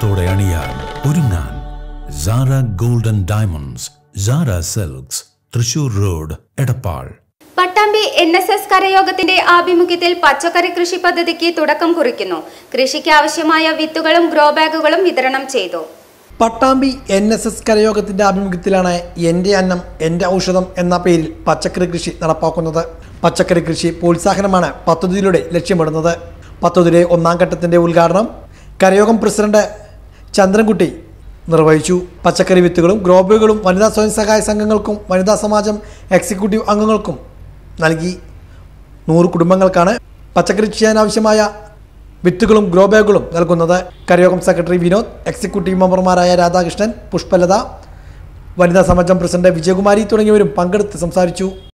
ആഘോഷത്തോടെ അണിയാൻ ഒരുങ്ങാൻ Sara golden diamonds Sara silks Thrissur road Edappal Pattambi N S S കരയോഗത്തിന്റെ ആഭിമുഖ്യത്തിൽ പച്ചക്കറി കൃഷി പദ്ധതിക്ക് തുടക്കം കുറിക്കുന്നു കൃഷിക്ക് ആവശ്യമായ വിത്തുകളും ഗ്രോ ബാഗുകളും വിതരണം ചെയ്തു പട്ടാമ്പി എൻ എസ് എസ് കരയോഗത്തിന്റെ ആഭിമുഖ്യത്തിലാണ് എൻ്റെ അന്നം എൻ്റെ ഔഷധം എന്ന പേരിൽ പച്ചക്കറി കൃഷി നടപ്പാക്കുന്നത് പച്ചക്കറി കൃഷി പ്രോത്സാഹനമാണ് പദ്ധതിയിലൂടെ ലക്ഷ്യമിടുന്നത് പദ്ധതിയുടെ ഒന്നാം ഘട്ടത്തിന്റെ ഉദ്ഘാടനം കരയോഗം പ്രസിഡന്റ് ചന്ദ്രൻകുട്ടി നിർവഹിച്ചു പച്ചക്കറി വിത്തുകളും ഗ്രോബുകളും വനിതാ സ്വയം സഹായ സംഘങ്ങൾക്കും വനിതാ സമാജം എക്സിക്യൂട്ടീവ് അംഗങ്ങൾക്കും നൽകി നൂറ് കുടുംബങ്ങൾക്കാണ് പച്ചക്കറി ചെയ്യാൻ ആവശ്യമായ വിത്തുകളും ഗ്രോ ബാഗുകളും നൽകുന്നത് കരയോഗം സെക്രട്ടറി വിനോദ് എക്സിക്യൂട്ടീവ് മെമ്പർമാരായ രാധാകൃഷ്ണൻ പുഷ്പലത വനിതാ സമാജം പ്രസിഡന്റ് വിജയകുമാരി തുടങ്ങിയവരും പങ്കെടുത്ത് സംസാരിച്ചു